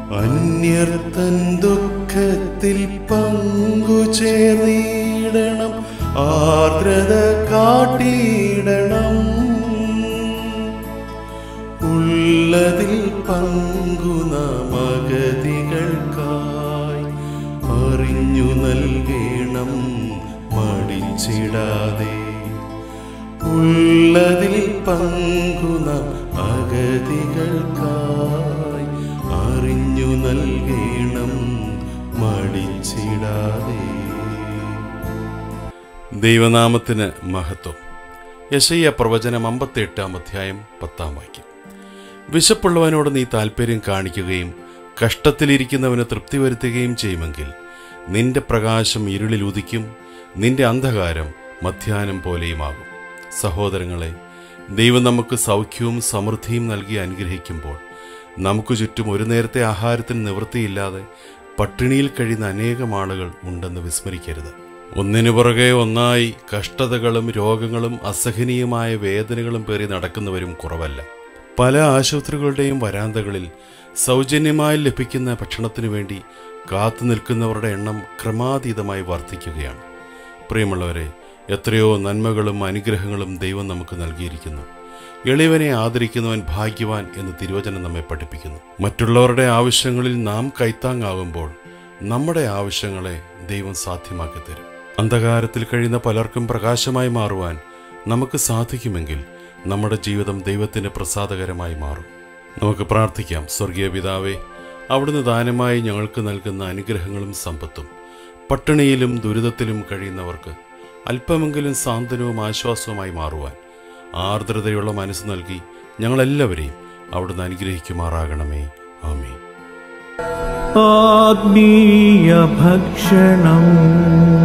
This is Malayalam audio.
അന്യർ തൻ ദുഃഖത്തിൽ പങ്കുചേർന്നിടണം ആർദ്രത കാട്ടിയിടണം ഉള്ളതിൽ പങ്കുന മഗതികൾക്കായി അറിഞ്ഞു നൽകണം മടിച്ചിടാതെ ഉള്ളതിൽ പങ്കുന അഗതികൾക്കായി അറിഞ്ഞു നൽകണം മടിച്ചിടാതെ ദൈവനാമത്തിന് മഹത്വം യശയ്യ പ്രവചനം അമ്പത്തിയെട്ടാം അധ്യായം പത്താം വാക്യം വിശപ്പുള്ളവനോട് നീ താല്പര്യം കാണിക്കുകയും കഷ്ടത്തിലിരിക്കുന്നവന് തൃപ്തി വരുത്തുകയും ചെയ്യുമെങ്കിൽ നിന്റെ പ്രകാശം ഇരുളിൽ ഉദിക്കും നിന്റെ അന്ധകാരം മധ്യാനം പോലെയുമാകും സഹോദരങ്ങളെ ദൈവം നമുക്ക് സൗഖ്യവും സമൃദ്ധിയും നൽകി അനുഗ്രഹിക്കുമ്പോൾ നമുക്ക് ചുറ്റും ഒരു നേരത്തെ ആഹാരത്തിന് നിവൃത്തിയില്ലാതെ പട്ടിണിയിൽ കഴിയുന്ന അനേകം ആളുകൾ ഉണ്ടെന്ന് വിസ്മരിക്കരുത് ഒന്നിനു പുറകെ ഒന്നായി കഷ്ടതകളും രോഗങ്ങളും അസഹനീയമായ വേദനകളും പേറി നടക്കുന്നവരും കുറവല്ല പല ആശുപത്രികളുടെയും വരാന്തകളിൽ സൗജന്യമായി ലഭിക്കുന്ന ഭക്ഷണത്തിനു വേണ്ടി കാത്തു നിൽക്കുന്നവരുടെ എണ്ണം ക്രമാതീതമായി വർദ്ധിക്കുകയാണ് പ്രിയമുള്ളവരെ എത്രയോ നന്മകളും അനുഗ്രഹങ്ങളും ദൈവം നമുക്ക് നൽകിയിരിക്കുന്നു എളിയവനെ ആദരിക്കുന്നവൻ ഭാഗ്യവാൻ എന്ന് തിരുവചനം നമ്മെ പഠിപ്പിക്കുന്നു മറ്റുള്ളവരുടെ ആവശ്യങ്ങളിൽ നാം കൈത്താങ്ങാകുമ്പോൾ നമ്മുടെ ആവശ്യങ്ങളെ ദൈവം സാധ്യമാക്കി തരും അന്ധകാരത്തിൽ കഴിയുന്ന പലർക്കും പ്രകാശമായി മാറുവാൻ നമുക്ക് സാധിക്കുമെങ്കിൽ നമ്മുടെ ജീവിതം ദൈവത്തിന് പ്രസാദകരമായി മാറും നമുക്ക് പ്രാർത്ഥിക്കാം സ്വർഗീയ പിതാവേ അവിടുന്ന് ദാനമായി ഞങ്ങൾക്ക് നൽകുന്ന അനുഗ്രഹങ്ങളും സമ്പത്തും പട്ടിണിയിലും ദുരിതത്തിലും കഴിയുന്നവർക്ക് അല്പമെങ്കിലും സാന്ത്വനവും ആശ്വാസവുമായി മാറുവാൻ ആർദ്രതയുള്ള മനസ്സ് നൽകി ഞങ്ങളെല്ലാവരെയും അവിടുന്ന് അനുഗ്രഹിക്കുമാറാകണമേ ആമേ ആത്മീയ ഭക്ഷണം